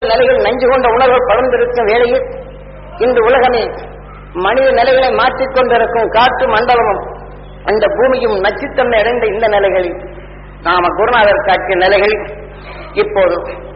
நிலைகள் நஞ்சு கொண்ட உணர்வு பறந்திருக்கும் வேளையில் இன்று உலகமே மனித நிலைகளை மாற்றிக் கொண்டிருக்கும் காற்று மண்டலமும் அந்த பூமியும் நச்சுத்தன்மை அடைந்த இந்த நிலைகளில் நாம குருநாதர் காட்டிய நிலைகளில் இப்போது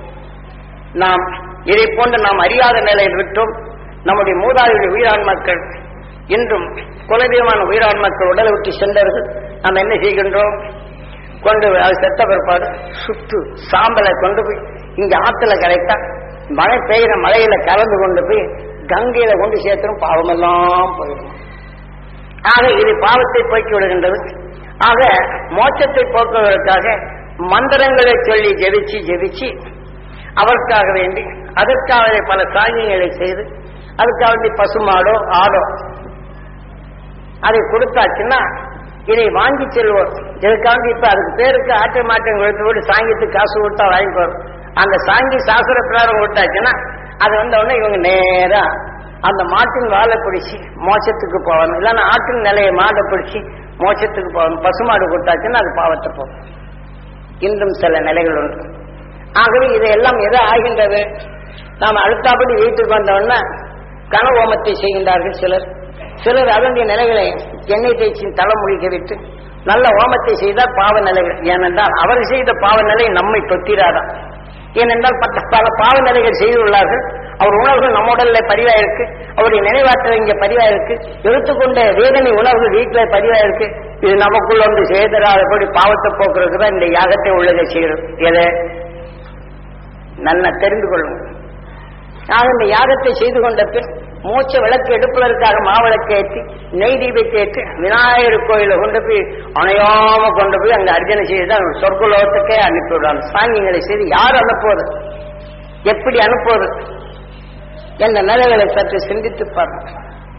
நாம் இதை போன்று நாம் அறியாத நிலையில் விட்டோம் நம்முடைய மூதாதையுடைய உயிரான்மக்கள் இன்றும் குலதெய்வமான உயிரான்மக்கள் உடலை விட்டு சென்றவர்கள் நாம் என்ன செய்கின்றோம் கொண்டு போய் அது செத்த பிற்பாடு சுட்டு சாம்பலை கொண்டு போய் இங்க ஆத்துல கரைத்தா மழை பெய்கிற மழையில கலந்து கொண்டு போய் கங்கையில கொண்டு சேர்த்துரும் பாவமெல்லாம் போயிடும் ஆக இது பாவத்தை போக்கி விடுகின்றது ஆக மோட்சத்தை போக்குவதற்காக மந்திரங்களை சொல்லி ஜெபிச்சு ஜெபிச்சு அவருக்காக வேண்டி அதற்காக பல சாங்கியங்களை செய்து அதுக்காக வேண்டி பசுமாடோ ஆடோ அதை கொடுத்தாச்சுன்னா இதை வாங்கி செல்வோம் இதுக்காக இப்ப அதுக்கு பேருக்கு ஆட்டு மாட்டம் கொடுத்து விட்டு சாங்கியத்துக்கு காசு கொடுத்தா வாங்கிப்போம் அந்த சாங்கி சாஸ்திர பிரகாரம் கொடுத்தாச்சுன்னா அது வந்த உடனே இவங்க நேரா அந்த மாட்டின் வாழை பிடிச்சி மோட்சத்துக்கு போகணும் இல்லைன்னா ஆட்டின் நிலையை மாடை பிடிச்சி மோட்சத்துக்கு போகணும் பசுமாடு கொடுத்தாச்சுன்னா அது பாவத்தை போகும் இன்றும் சில நிலைகள் உண்டு ஆகவே இதையெல்லாம் எது ஆகின்றது நாம் அடுத்தபடி வீட்டுக்கு வந்தோம்னா கனவோமத்தை செய்கின்றார்கள் சிலர் சிலர் அதனுடைய நிலைகளை எண்ணெய் தேய்ச்சி தலைமொழிக்க விட்டு நல்ல ஓமத்தை செய்தால் பாவ நிலைகள் ஏனென்றால் அவர் செய்த பாவ நிலை நம்மை தொத்திராதான் ஏனென்றால் பட்ட பல பாவ நிலைகள் செய்துள்ளார்கள் அவர் உணர்வுகள் நம்ம உடல்ல பதிவாயிருக்கு அவருடைய நினைவாற்றல் இங்க பதிவாயிருக்கு எடுத்துக்கொண்ட வேதனை உணர்வுகள் வீட்டுல பதிவாயிருக்கு இது நமக்குள்ள வந்து செய்தராதபடி பாவத்தை போக்குறதுக்கு தான் இந்த யாகத்தை உள்ளதை செய்யறது எதை நல்லா தெரிந்து கொள்ளும் ஆக இந்த யாகத்தை செய்து கொண்ட பின் மூச்ச விளக்கு எடுப்பதற்காக மாவிளக்கு ஏற்றி நெய் தீபத்தை ஏற்றி விநாயகர் கோயில கொண்டு போய் அணையாம கொண்டு போய் அங்க அர்ச்சனை செய்து தான் சொர்க்குலோகத்துக்கே அனுப்பி விடுறாங்க சாங்கியங்களை செய்து யார் அனுப்புவது எப்படி அனுப்புவது என்ற நிலைகளை சற்று சிந்தித்து பார்க்க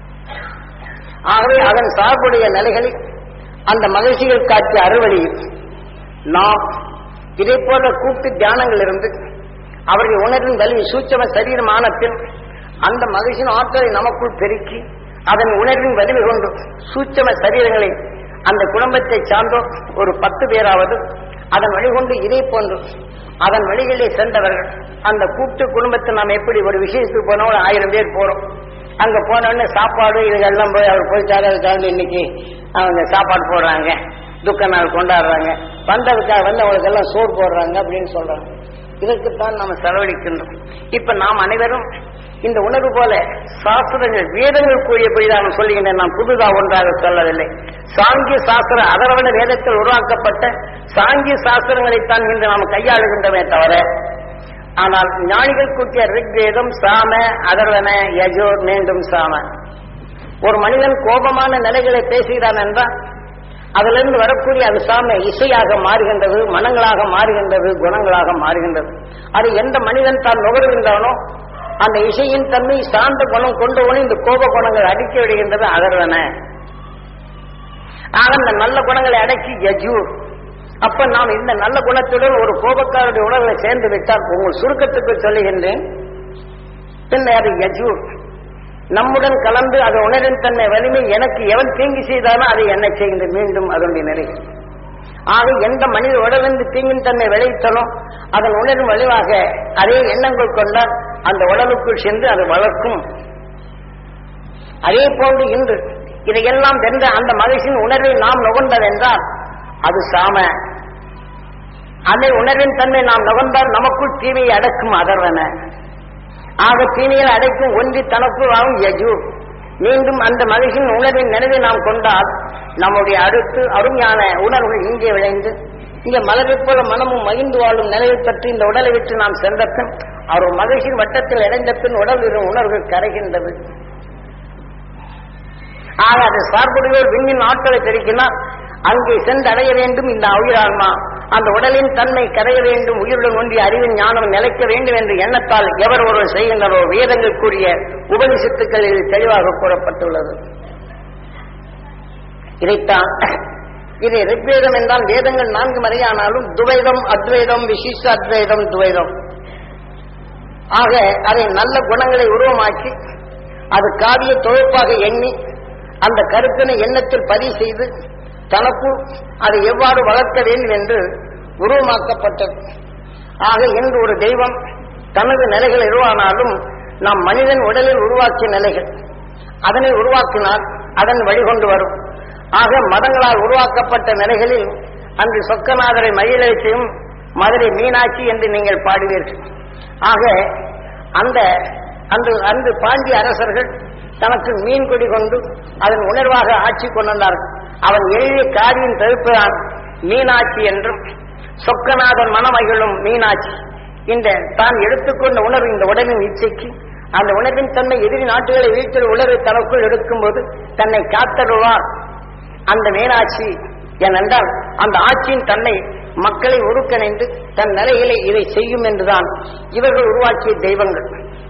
ஆகவே அதன் சார்புடைய நிலைகளில் அந்த மகிழ்ச்சிகள் காட்டிய அறுவழியில் நாம் இதை போன்ற கூட்டு தியானங்கள் இருந்து அவர்கள் உணர்வின் வலி சூட்சம சரீரமான பின் அந்த மகிழ்ச்சியின் ஆற்றலை நமக்குள் பெருக்கி அதன் உணர்வின் வலிமை கொண்டு சூட்சம சரீரங்களை அந்த குடும்பத்தை சார்ந்தோர் ஒரு பத்து பேராவது அதன் வழிகொண்டு இதை போன்று அதன் வழிகளிலே சென்றவர்கள் அந்த கூட்டு குடும்பத்தை நாம் எப்படி ஒரு விஷயத்துக்கு போனோம் ஒரு ஆயிரம் பேர் போறோம் அங்க போனோடனே சாப்பாடு இதுகெல்லாம் போய் அவர் போயிட்டாரு அதுக்காக இன்னைக்கு அவங்க சாப்பாடு போடுறாங்க துக்க நாள் கொண்டாடுறாங்க வந்ததுக்காக வந்து அவங்களுக்கு எல்லாம் சோறு போடுறாங்க அப்படின்னு சொல்றாங்க இதற்குத்தான் நம்ம செலவழிக்கின்றோம் இப்ப நாம் அனைவரும் இந்த உணர்வு போல சாஸ்திரங்கள் வேதங்கள் கூறியபடி நான் சொல்லுகின்றேன் நான் புதுதா ஒன்றாக சொல்லவில்லை சாங்கிய சாஸ்திர அதரவண வேதத்தில் உருவாக்கப்பட்ட சாங்கிய சாஸ்திரங்களைத்தான் இன்று நாம் கையாளுகின்றமே தவிர ஆனால் ஞானிகள் கூட்டிய ரிக்வேதம் சாம அதர்வன யஜோர் மீண்டும் சாம ஒரு மனிதன் கோபமான நிலைகளை பேசுகிறான் என்றால் அதிலிருந்து வரக்கூடிய அது சாம இசையாக மாறுகின்றது மனங்களாக மாறுகின்றது குணங்களாக மாறுகின்றது அது எந்த மனிதன் தான் நுகர்கின்றானோ அந்த இசையின் தன்மை சார்ந்த குணம் கொண்டவனும் இந்த கோப குணங்கள் அடிக்க விடுகின்றது அதர்வன ஆக இந்த நல்ல குணங்களை அடக்கி யஜூர் அப்ப நாம் இந்த நல்ல குணத்துடன் ஒரு கோபக்காரருடைய உணர்வை சேர்ந்து விட்டால் உங்கள் சுருக்கத்துக்கு சொல்லுகின்றேன் பின்னர் அது யஜூர் நம்முடன் கலந்து அது உணரின் தன்மை வலிமை எனக்கு எவன் தீங்கு செய்தானோ அதை என்ன செய்கின்ற மீண்டும் அதனுடைய நிலை ஆக எந்த மனித உடலிருந்து தீங்கின் தன்மை விளைவித்தனோ அதன் உணர்வின் வலிவாக அதே எண்ணங்கள் கொண்டால் அந்த உடலுக்குள் சென்று அது வளர்க்கும் அதே போன்று இன்று இதையெல்லாம் வென்ற அந்த மகிழ்ச்சியின் உணர்வை நாம் நுகர்ந்ததென்றால் அது சாம அதை உணர்வின் தன்மை நாம் நுகர்ந்தால் நமக்குள் தீமையை அடக்கும் அதர்வன ஆக தீமையை அடைக்கும் ஒன்றி தனக்குள் ஆகும் யஜு மீண்டும் அந்த மகிழ்ச்சியின் உணர்வின் நினைவை நாம் கொண்டால் நம்முடைய அடுத்து அருமையான உணர்வுகள் இங்கே விளைந்து இங்கே மலரைப் போல மனமும் மகிழ்ந்து வாழும் நிலையை பற்றி இந்த உடலை விட்டு நாம் சென்ற பின் அவர் மகிழ்ச்சியின் வட்டத்தில் இணைந்த பின் உடல் இருக்கும் உணர்வுகள் கரைகின்றது ஆக அது சார்புடையோர் விண்ணின் ஆட்களை பெருக்கினால் அங்கே சென்று அடைய வேண்டும் இந்த உயிரான்மா அந்த உடலின் தன்மை கரைய வேண்டும் உயிருடன் ஒன்றிய அறிவின் ஞானம் நிலைக்க வேண்டும் என்ற எண்ணத்தால் எவர் ஒருவர் செய்கின்றனோ வேதங்கள் கூறிய உபனிஷத்துக்களில் தெளிவாக கூறப்பட்டுள்ளது இதைத்தான் இது ரிக்வேதம் என்றால் வேதங்கள் நான்கு மறையானாலும் துவைதம் அத்வைதம் விசிஷ்ட அத்வைதம் துவைதம் ஆக அதை நல்ல குணங்களை உருவமாக்கி அது காவிய தொகுப்பாக எண்ணி அந்த கருத்தினை எண்ணத்தில் பதிவு செய்து தனக்கு அதை எவ்வாறு வளர்க்க வேண்டும் என்று உருவமாக்கப்பட்டது ஆக இன்று ஒரு தெய்வம் தனது நிலைகள் எதுவானாலும் நாம் மனிதன் உடலில் உருவாக்கிய நிலைகள் அதனை உருவாக்கினால் அதன் வழிகொண்டு வரும் ஆக மதங்களால் உருவாக்கப்பட்ட நிலைகளில் அன்று சொக்கநாதரை மயிலழைச்சியும் மதுரை மீனாட்சி என்று நீங்கள் பாடுவீர்கள் ஆக அந்த அன்று அன்று பாண்டிய அரசர்கள் தனக்கு மீன் கொடி கொண்டு அதன் உணர்வாக ஆட்சி கொண்டார்கள் அவன் எளிய காரியம் தவிர்ப்பதான் மீனாட்சி என்றும் சொக்கநாதன் மனமகிழும் மீனாட்சி இந்த தான் எடுத்துக்கொண்ட உணர்வு இந்த உடலின் இச்சைக்கு அந்த உணர்வின் தன்மை எதிரி நாட்டுகளை வீட்டில் உணர்வை தனக்குள் எடுக்கும்போது தன்னை காத்தருவார் அந்த மீனாட்சி ஏனென்றால் அந்த ஆட்சியின் தன்னை மக்களை ஒருங்கிணைந்து தன் நிலையிலே இதை செய்யும் என்றுதான் இவர்கள் உருவாக்கிய தெய்வங்கள்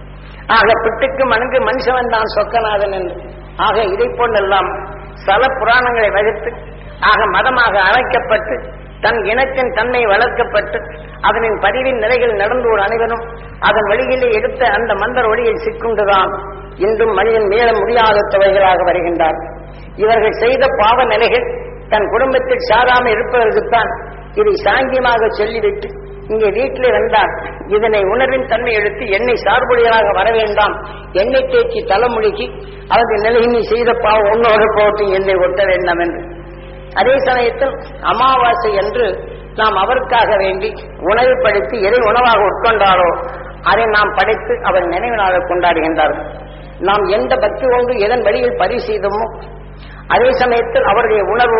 ஆக பிட்டுக்கு மணங்கு மனுஷவன் தான் சொக்கநாதன் என்று ஆக இதை போன்றெல்லாம் சல புராணங்களை வகுத்து ஆக மதமாக அழைக்கப்பட்டு தன் இனத்தின் தன்மை வளர்க்கப்பட்டு அதனின் பதிவின் நிலைகள் நடந்து ஒரு அனைவரும் அதன் வழியிலே எடுத்த அந்த மந்தர் ஒளியில் சிக்குண்டுதான் இன்றும் மனிதன் மீள முடியாத தொகைகளாக வருகின்றார் இவர்கள் செய்த பாவ நிலைகள் தன் குடும்பத்தில் சாராமல் இருப்பதற்குத்தான் இதை சாங்கியமாக சொல்லிவிட்டு இங்கே வீட்டில் வந்தால் இதனை உணர்வின் தன்மை எடுத்து என்னை சார்புடையதாக வர வேண்டாம் எண்ணெய் தேய்ச்சி தலைமொழிக்கு அவரது நிலையை நீ செய்த பாவம் உன்னோடு போட்டு என்னை ஒட்ட வேண்டாம் என்று அதே சமயத்தில் அமாவாசை என்று நாம் அவருக்காக வேண்டி உணவுப்படுத்தி எதை உணவாக உட்கொண்டாரோ அதை நாம் படைத்து அவர் நினைவு நாளை கொண்டாடுகின்றார்கள் நாம் எந்த பக்தி கொண்டு எதன் வழியில் பரி செய்தோமோ அதே சமயத்தில் அவருடைய உணர்வு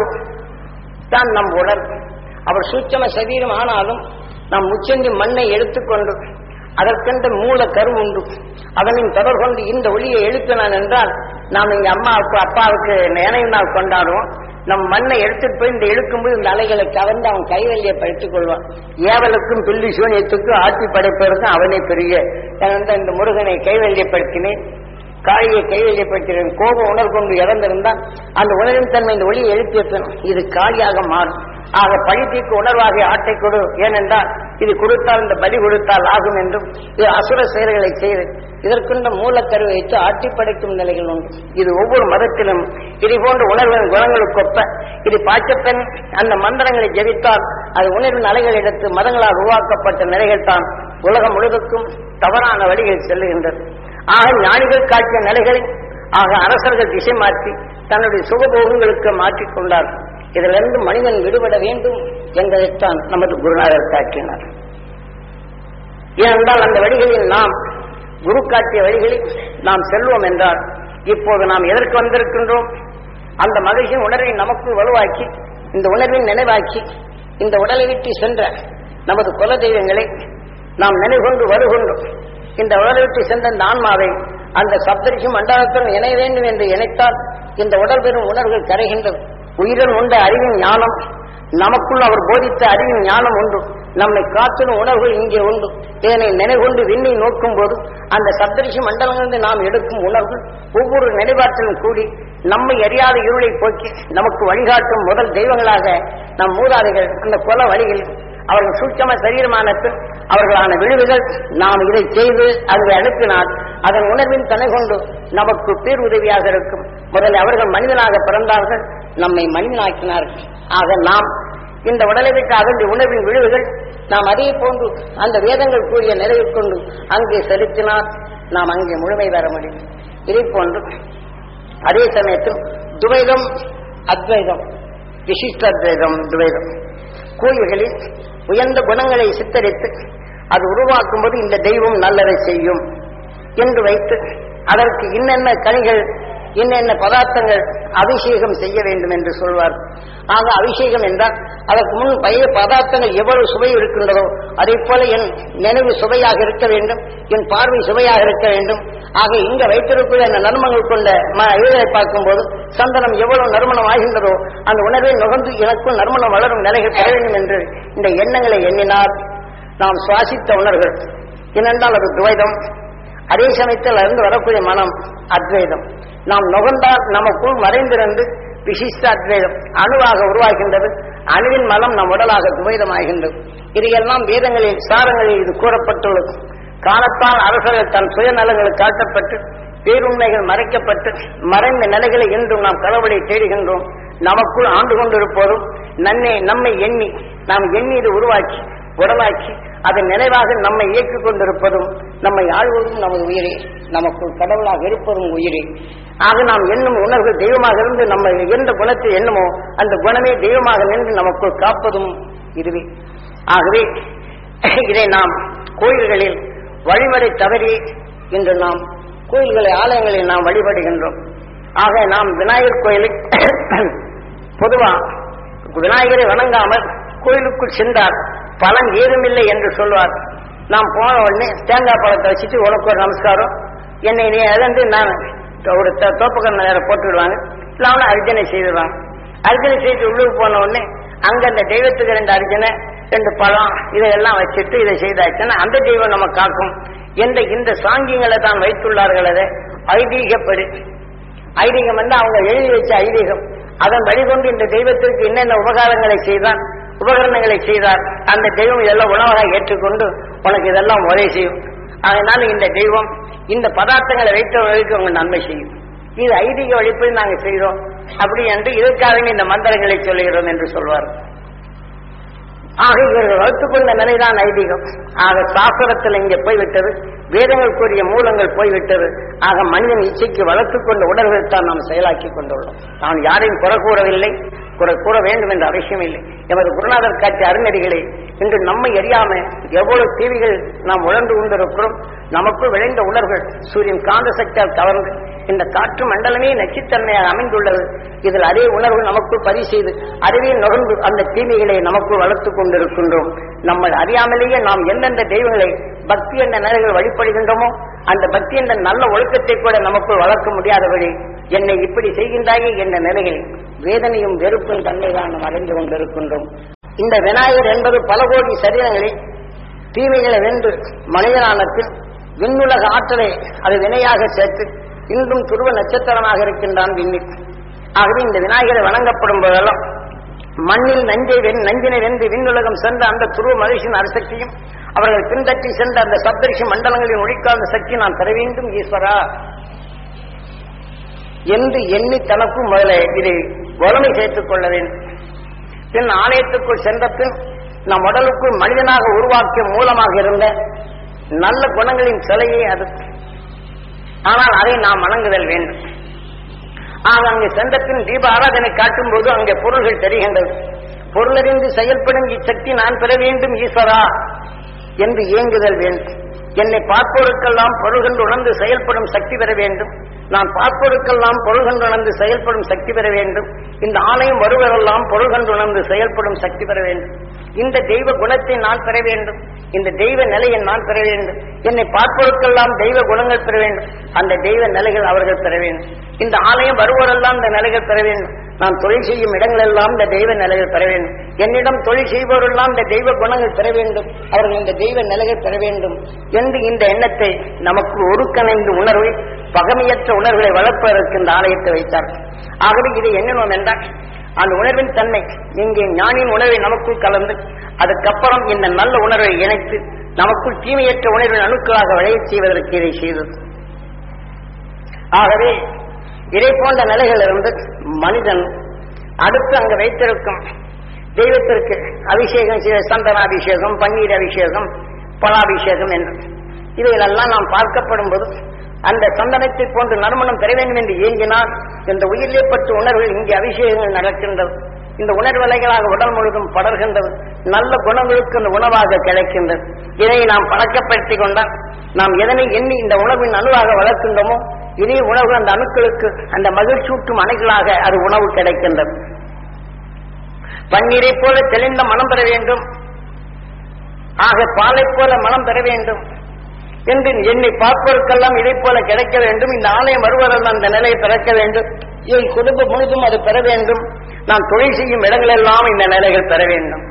தான் நம் உடல் அவர் சூட்சம சரீரம் ஆனாலும் நாம் முச்சந்தி மண்ணை எடுத்துக்கொண்டு அதற்கென்ற மூல கரு உண்டு அதனின் தொடர் கொண்டு இந்த ஒளியை எழுப்பினான் என்றால் நாம் எங்க அம்மாவுக்கு அப்பாவுக்கு நினைவு நாள் கொண்டாடுவோம் நம் மண்ணை எடுத்துட்டு போய் இந்த இழுக்கும்போது இந்த அலைகளை கவர்ந்து அவன் கைவல்லியை படுத்திக் கொள்வான் ஏவலுக்கும் பில்லி சூனியத்துக்கும் ஆட்சி படைப்பதற்கும் அவனே பெரிய ஏனென்றால் இந்த முருகனை கைவல்யப்படுத்தினேன் காளியை கைவல்யப்படுத்தினேன் கோபம் உணர்வு கொண்டு இறந்திருந்தால் அந்த உணர்வின் தன்மை இந்த ஒளியை எழுப்பிய பின் இது காளியாக மாறும் ஆக பழி தீர்க்க உணர்வாக ஆட்டை கொடு ஏனென்றால் இது கொடுத்தால் இந்த பலி கொடுத்தால் ஆகும் என்றும் இது அசுர செயல்களை செய்து இதற்குண்ட மூலக்கருவை வைத்து ஆட்டி படைக்கும் நிலைகள் உண்டு இது ஒவ்வொரு மதத்திலும் இது போன்ற உணர்வின் குணங்களுக்கு ஒப்ப இது பாய்ச்சப்பெண் அந்த மந்திரங்களை ஜெபித்தால் அது உணர்வின் அலைகள் எடுத்து மதங்களால் உருவாக்கப்பட்ட நிலைகள் தான் உலகம் முழுவதுக்கும் தவறான வழிகளில் செல்லுகின்றது ஆக ஞானிகள் காட்டிய நிலைகளை ஆக அரசர்கள் திசை மாற்றி தன்னுடைய சுகபோகங்களுக்கு மாற்றிக்கொண்டார் இதிலிருந்து மனிதன் விடுபட வேண்டும் என்பதைத்தான் நமது குருநாதர் காட்டினார் ஏனென்றால் அந்த வழிகளில் நாம் குரு காட்டிய வழிகளில் நாம் செல்வோம் என்றால் இப்போது நாம் எதற்கு வந்திருக்கின்றோம் அந்த மகிழ்ச்சியின் உணர்வை நமக்கு வலுவாக்கி இந்த உணர்வின் நினைவாக்கி இந்த உடலை விட்டு சென்ற நமது குல தெய்வங்களை நாம் நினைவுகொண்டு வருகொண்டு இந்த உடலை விட்டு சென்ற இந்த ஆன்மாவை அந்த சப்தரிஷி மண்டலத்துடன் இணைய வேண்டும் என்று இணைத்தால் இந்த உடல் பெறும் உணர்வுகள் கரைகின்றது உயிரில் உண்ட அறிவின் ஞானம் நமக்குள் அவர் போதித்த அறிவின் ஞானம் உண்டு நம்மை காத்திடும் உணர்வுகள் இங்கே உண்டு இதனை நினைகொண்டு விண்ணை நோக்கும் போது அந்த சப்தரிஷி மண்டலங்களிலிருந்து நாம் எடுக்கும் உணர்வு ஒவ்வொரு நினைவாற்றலும் கூடி நம்மை அறியாத இருளை போக்கி நமக்கு வழிகாட்டும் முதல் தெய்வங்களாக நம் மூதாதைகள் அந்த கொல வழிகளில் அவர்கள் சூட்சம சரீரமானத்தில் அவர்களான விழுவுகள் நாம் இதை செய்து அங்கே அனுப்பினால் அதன் உணர்வின் தனை கொண்டு நமக்கு பேர் உதவியாக இருக்கும் முதலில் அவர்கள் மனிதனாக பிறந்தார்கள் நம்மை மனிதனாக்கினார்கள் ஆக நாம் இந்த உடலை விட்டு அகன்ற உணர்வின் விழுவுகள் நாம் அதே போன்று அந்த வேதங்கள் கூறிய நிறைவு கொண்டு அங்கே செலுத்தினால் நாம் அங்கே முழுமை பெற முடியும் இதை போன்று அதே சமயத்தில் துவைதம் அத்வைதம் விசிஷ்ட அத்வைதம் துவைதம் கோயில்களில் உயர்ந்த குணங்களை சித்தரித்து அது உருவாக்கும் போது இந்த தெய்வம் நல்லதை செய்யும் என்று வைத்து அதற்கு இன்னென்ன கனிகள் இன்னென்ன பதார்த்தங்கள் அபிஷேகம் செய்ய வேண்டும் என்று சொல்வார் ஆக அபிஷேகம் என்றால் அதற்கு முன் பழைய பதார்த்தங்கள் எவ்வளவு சுவை இருக்கின்றதோ அதே போல என் நினைவு சுவையாக இருக்க வேண்டும் என் பார்வை சுவையாக இருக்க வேண்டும் ஆக இங்க வைத்திருக்கிற அந்த நறுமணங்கள் கொண்ட ம இதழை பார்க்கும்போது சந்தனம் எவ்வளவு நறுமணம் ஆகின்றதோ அந்த உணர்வை நுகர்ந்து எனக்கும் நறுமணம் வளரும் நிலைகள் பெற வேண்டும் என்று இந்த எண்ணங்களை எண்ணினார் நாம் சுவாசித்த உணர்வுகள் ஏனென்றால் அது துவைதம் அதே சமயத்தில் இருந்து வரக்கூடிய மனம் அத்வைதம் நாம் நுகர்ந்தால் நமக்குள் மறைந்திருந்து விசிஷ்ட அத்வைதம் அணுவாக உருவாகின்றது அணுவின் மலம் நம் உடலாக துவைதமாகின்றது இதையெல்லாம் வேதங்களில் சாரங்களில் இது கூறப்பட்டுள்ளது காலத்தால் அரசர்கள் தன் சுயநலங்கள் காட்டப்பட்டு பேருண்மைகள் மறைக்கப்பட்டு மறைந்த நிலைகளை இன்றும் நாம் கடவுளை தேடுகின்றோம் நமக்குள் ஆண்டு கொண்டிருப்போதும் நன்னை நம்மை எண்ணி நாம் எண்ணி இது உருவாக்கி உடலாக்கி அதன் நினைவாக நம்மை இயக்கிக் கொண்டிருப்பதும் நம்மை ஆழ்வதும் நமது உயிரே நமக்குள் கடவுளாக இருப்பதும் உயிரே ஆக நாம் எண்ணும் உணர்வு தெய்வமாக இருந்து நம்ம எந்த குணத்தை எண்ணுமோ அந்த குணமே தெய்வமாக நின்று நமக்குள் காப்பதும் இதுவே ஆகவே இதை நாம் கோயில்களில் வழிமுறை தவறி இன்று நாம் கோயில்களை ஆலயங்களில் நாம் வழிபடுகின்றோம் ஆக நாம் விநாயகர் கோயிலில் பொதுவா விநாயகரை வணங்காமல் கோயிலுக்குள் சென்றால் பலன் ஏதுமில்லை என்று சொல்வார் நாம் போன உடனே தேங்காய் பழத்தை வச்சுட்டு உனக்கு ஒரு நமஸ்காரம் என்னை நீ இழந்து நான் ஒரு தோப்பக்கண்ண வேற போட்டு விடுவாங்க இல்லாமல் அர்ஜனை செய்திருவாங்க அர்ஜனை செய்து உள்ளுக்கு போன உடனே அங்க அந்த தெய்வத்துக்கு ரெண்டு அர்ஜனை ரெண்டு பழம் இதையெல்லாம் வச்சுட்டு இதை செய்தாச்சுன்னா அந்த தெய்வம் நம்ம காக்கும் என்ற இந்த சாங்கியங்களை தான் வைத்துள்ளார்கள் அதை ஐதீகப்படி ஐதீகம் வந்து அவங்க எழுதி வச்ச ஐதீகம் அதன் வழிகொண்டு இந்த தெய்வத்திற்கு என்னென்ன உபகாரங்களை செய்தான் உபகரணங்களை செய்தார் அந்த தெய்வம் இதெல்லாம் உணவாக ஏற்றுக்கொண்டு உனக்கு இதெல்லாம் உதவி செய்யும் அதனால இந்த தெய்வம் இந்த பதார்த்தங்களை வைத்தவர்களுக்கு அவங்க நன்மை செய்யும் இது ஐதீக வழிப்படி நாங்கள் செய்கிறோம் அப்படி என்று இதற்காக இந்த மந்திரங்களை சொல்லுகிறோம் என்று சொல்வார் ஆக இவர்கள் வளர்த்துக் கொண்ட நிலைதான் ஐதீகம் ஆக சாஸ்திரத்தில் இங்கே போய்விட்டது வேதங்கள் கூறிய மூலங்கள் போய்விட்டது ஆக மனிதன் இச்சைக்கு வளர்த்துக் கொண்ட உடல்களை தான் நாம் செயலாக்கி கொண்டுள்ளோம் நான் யாரையும் குறை கூறவில்லை குறை கூற வேண்டும் என்ற அவசியம் இல்லை எமது குருநாதர் காட்சி அருநெறிகளே இன்று நம்மை அறியாம எவ்வளவு தீவிகள் நாம் உழந்து கொண்டிருக்கிறோம் நமக்குள் விளைந்த உணர்வுகள் சூரியன் காந்த சக்தியால் கவர்ந்து இந்த காற்று மண்டலமே நச்சுத்தன்மையாக அமைந்துள்ளது இதில் அதே உணர்வு நமக்குள் பதிவு செய்து அறிவே நுகர்ந்து அந்த தீமைகளை நமக்குள் வளர்த்துக் கொண்டிருக்கின்றோம் நம்ம அறியாமலேயே நாம் எந்தெந்த தெய்வங்களை பக்தி என்ற நிலைகள் வழிபடுகின்றோமோ அந்த பக்தி என்ற நல்ல ஒழுக்கத்தை கூட நமக்குள் வளர்க்க முடியாதபடி என்னை இப்படி செய்கின்றாயே என்ற நிலையில் வேதனையும் வெறுப்பும் தன்மைதான் நாம் அடைந்து கொண்டிருக்கின்றோம் இந்த விநாயகர் என்பது பல கோடி சரீரங்களில் தீமைகளை வென்று மனிதனானத்தில் விண்ணுலக ஆற்றலை அது வினையாக சேர்த்து இன்றும் துருவ நட்சத்திரமாக இருக்கின்றான் விண்ணில் ஆகவே இந்த விநாயகரை வணங்கப்படும் போதெல்லாம் மண்ணில் நஞ்சை வெண் நஞ்சினை வென்று விண்ணுலகம் சென்ற அந்த துருவ மகிழ்ச்சியின் அரசக்தியும் அவர்கள் பின்பற்றி சென்ற அந்த சப்தரிஷி மண்டலங்களில் ஒழிக்காத சக்தி நான் தர வேண்டும் ஈஸ்வரா என்று எண்ணி தனக்கும் முதல்ல இதை வறுமை சேர்த்துக் கொள்ள வேண்டும் பின் ஆலயத்துக்குள் சென்ற பின் நம் உடலுக்குள் மனிதனாக உருவாக்கிய மூலமாக இருந்த நல்ல குணங்களின் சிலையே அது ஆனால் அதை நாம் வணங்குதல் வேண்டும் ஆக அங்கே சென்ற பின் தீப ஆராதனை காட்டும் போது அங்கே பொருள்கள் தெரிகின்றது பொருளறிந்து செயல்படும் இச்சக்தி நான் பெற வேண்டும் ஈஸ்வரா என்று ஏங்குதல் வேண்டும் என்னை பார்ப்போருக்கெல்லாம் பொருள்கண்டு உணர்ந்து செயல்படும் சக்தி பெற வேண்டும் நான் பார்ப்போருக்கெல்லாம் பொருள்கண்டு உணர்ந்து செயல்படும் சக்தி பெற வேண்டும் இந்த ஆலயம் வருவரெல்லாம் பொருள்கண்டு உணர்ந்து செயல்படும் சக்தி பெற வேண்டும் இந்த தெய்வ குணத்தை நான் பெற வேண்டும் இந்த தெய்வ நிலையை நான் பெற வேண்டும் என்னை பார்ப்போருக்கெல்லாம் தெய்வ குணங்கள் பெற வேண்டும் அந்த தெய்வ நிலைகள் அவர்கள் பெற வேண்டும் இந்த ஆலயம் வருவோரெல்லாம் இந்த நிலைகள் பெற வேண்டும் நான் தொழில் செய்யும் இடங்களெல்லாம் இந்த தெய்வ நிலைகள் பெற வேண்டும் என்னிடம் தொழில் செய்பவரெல்லாம் இந்த தெய்வ குணங்கள் பெற வேண்டும் அவர்கள் இந்த தெய்வ நிலைகள் பெற வேண்டும் என்று இந்த எண்ணத்தை நமக்கு ஒருங்கிணைந்த உணர்வை பகமையற்ற உணர்வுகளை வளர்ப்பதற்கு இந்த ஆலயத்தை வைத்தார் ஆகவே இதை எண்ணணும் என்றால் அந்த உணர்வின் தன்மை இங்கே ஞானின் உணர்வை நமக்குள் கலந்து அதுக்கப்புறம் இந்த நல்ல உணர்வை இணைத்து நமக்குள் தீமையற்ற உணர்வின் அணுக்களாக விளையச் செய்வதற்கு இதை செய்தது ஆகவே இதை போன்ற நிலைகளிலிருந்து மனிதன் அடுத்து அங்கு வைத்திருக்கும் தெய்வத்திற்கு அபிஷேகம் செய்த சந்தன அபிஷேகம் பன்னீர் அபிஷேகம் பலாபிஷேகம் என்று இவைகளெல்லாம் நாம் பார்க்கப்படும் போது அந்த சந்தனத்தை போன்று நறுமணம் பெற வேண்டும் என்று இயங்கினால் இந்த உயிரிலே பற்று உணர்வுகள் இங்கே அபிஷேகங்கள் நடக்கின்றது இந்த உணர்வலைகளாக உடல் முழுதும் படர்கின்றது நல்ல குணங்களுக்கு இந்த உணவாக கிடைக்கின்றது இதை நாம் பழக்கப்படுத்திக் கொண்டால் நாம் எதனை எண்ணி இந்த உணவின் அணுவாக வளர்க்கின்றோமோ இதே உணவு அந்த அணுக்களுக்கு அந்த மகிழ்ச்சூட்டும் அணைகளாக அது உணவு கிடைக்கின்றது பன்னீரை போல தெளிந்த மனம் பெற வேண்டும் ஆக பாலை போல மனம் பெற வேண்டும் என்று என்னை பார்ப்பதற்கெல்லாம் இதை போல கிடைக்க வேண்டும் இந்த ஆலயம் வருவதில் அந்த நிலையை பிறக்க வேண்டும் என் குடும்பம் முழுதும் அது பெற வேண்டும் நான் தொழில் செய்யும் இடங்களெல்லாம் இந்த நிலைகள் பெற வேண்டும்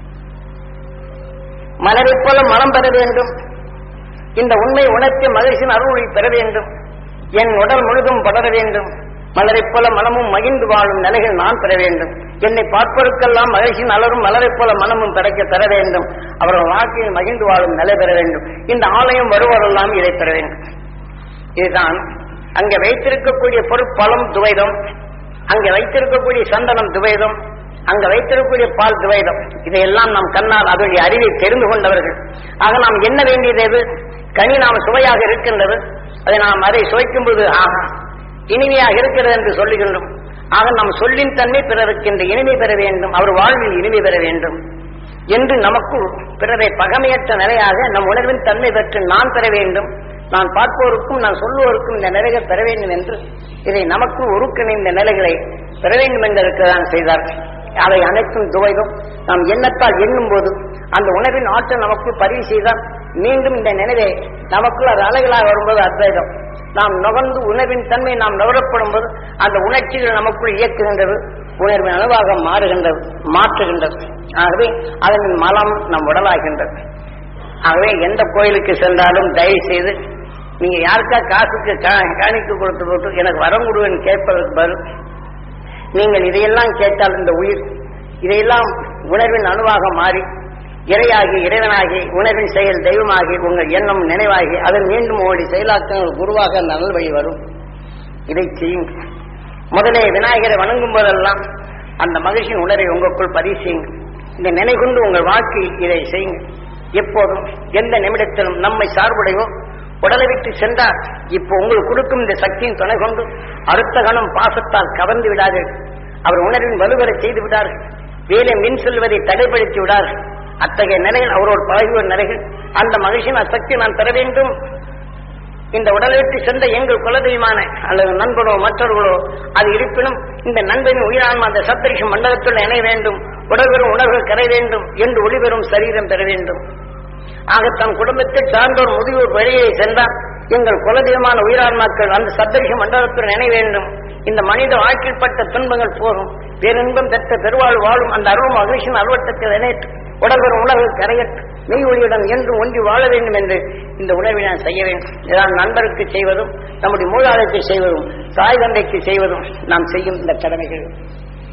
மலரைப் போல மனம் பெற வேண்டும் இந்த உண்மை உணர்த்தி மகிழ்ச்சியின் அருளை பெற வேண்டும் என் உடல் முழுதும் படர வேண்டும் மலரைப் போல மனமும் மகிழ்ந்து வாழும் நிலைகள் நான் பெற வேண்டும் என்னை பார்ப்பதற்கெல்லாம் மகிழ்ச்சியின் அலரும் மலரைப் போல மனமும் பிறக்க பெற வேண்டும் அவர்கள் வாழ்க்கையில் மகிழ்ந்து வாழும் நிலை பெற வேண்டும் இந்த ஆலயம் வருவரெல்லாம் இதை பெற வேண்டும் இதுதான் அங்கே வைத்திருக்கக்கூடிய பொருட்பலம் துவைதம் அங்கே வைத்திருக்கக்கூடிய சந்தனம் துவைதம் அங்க வைத்திருக்கக்கூடிய பால் துவைதம் இதையெல்லாம் நாம் கண்ணால் அதனுடைய அறிவை தெரிந்து கொண்டவர்கள் ஆக நாம் என்ன வேண்டியது எது கனி நாம் சுவையாக இருக்கின்றது அதை நாம் அதை சுவைக்கும் போது ஆஹா இனிமையாக இருக்கிறது என்று சொல்லுகின்றோம் ஆக நாம் சொல்லின் தன்மை பிறருக்கு இந்த இனிமை பெற வேண்டும் அவர் வாழ்வில் இனிமை பெற வேண்டும் என்று நமக்குள் பிறரை பகமையற்ற நிலையாக நம் உணர்வின் தன்மை பெற்று நான் பெற வேண்டும் நான் பார்ப்போருக்கும் நான் சொல்லுவோருக்கும் இந்த நிலைகள் பெற வேண்டும் என்று இதை நமக்கு ஒருங்கிணைந்த நிலைகளை பெற வேண்டும் என்பதற்கு தான் செய்தார்கள் அவை அனைத்தும் துவைதும் நாம் எண்ணத்தால் எண்ணும் போது அந்த உணர்வின் ஆற்றல் நமக்குள் பதிவு செய்தால் மீண்டும் இந்த நினைவை நமக்குள் அது அலைகளாக வரும்போது அத்வைதம் நாம் நுகர்ந்து உணர்வின் தன்மை நாம் நுகரப்படும் போது அந்த உணர்ச்சிகள் நமக்குள் இயக்குகின்றது உணர்வின் அளவாக மாறுகின்றது மாற்றுகின்றது ஆகவே அதன் மலம் நம் உடலாகின்றது ஆகவே எந்த கோயிலுக்கு சென்றாலும் தயவு செய்து நீங்க யாருக்கா காசுக்கு கா- காணிக்கை கொடுத்து போட்டு எனக்கு வரம் கொடுவேன்னு கேட்பதற்கு பதில் நீங்கள் இதையெல்லாம் கேட்டால் இந்த உயிர் இதையெல்லாம் உணர்வின் அணுவாக மாறி இறையாகி இறைவனாகி உணர்வின் செயல் தெய்வமாகி உங்கள் எண்ணம் நினைவாகி அதன் மீண்டும் ஓடி செயலாக்கங்கள் குருவாக அந்த நல் வழி வரும் இதை செய்யுங்கள் முதலே விநாயகரை வணங்கும் போதெல்லாம் அந்த மகிழ்ச்சியின் உணர்வை உங்களுக்குள் பதிவு செய்யுங்கள் இந்த நினைகொண்டு உங்கள் வாழ்க்கையில் இதை செய்யுங்கள் எப்போதும் எந்த நிமிடத்திலும் நம்மை சார்புடையோ உடலை விட்டு சென்றார் இப்போ உங்களுக்கு கொடுக்கும் இந்த சக்தியின் துணை கொண்டு அடுத்த கணம் பாசத்தால் கவர்ந்து விடாதீர்கள் அவர் உணர்வின் வலுவரை செய்து விடார்கள் வேலை மின் செல்வதை தடைப்படுத்தி விடார்கள் அத்தகைய நிலையில் அவரோடு பழகிய நிலைகள் அந்த மகிழ்ச்சியின் அசக்தி நான் பெற வேண்டும் இந்த உடலை விட்டு சென்ற எங்கள் குலதெய்வமான அல்லது நண்பனோ மற்றவர்களோ அது இருப்பினும் இந்த நண்பனின் உயிரான்மா அந்த சப்தரிஷ மண்டலத்துள் இணைய வேண்டும் உடல் பெறும் உணர்வுகள் கரை வேண்டும் என்று ஒளிபெறும் சரீரம் பெற வேண்டும் ஆக தன் குடும்பத்தில் சார்ந்தோர் முதியோர் வழியை சென்றால் எங்கள் குலதெய்வமான உயிரான்மாக்கள் அந்த சப்தரிஷ மண்டலத்துடன் இணைய வேண்டும் இந்த மனித வாழ்க்கைப்பட்ட துன்பங்கள் போகும் பேரின்பம் பெற்ற பெருவாழ் வாழும் அந்த அருள் மகிழ்ச்சியின் அலுவட்டத்தில் இணைத்து உடல் பெறும் உணர்வு கரையற்று மெய் ஒளியுடன் என்று ஒன்றி வாழ வேண்டும் என்று இந்த உணர்வை நான் செய்ய வேண்டும் இதான் நண்பருக்கு செய்வதும் நம்முடைய மூலாளருக்கு செய்வதும் தாய் தந்தைக்கு செய்வதும் நாம் செய்யும் இந்த கடமைகள்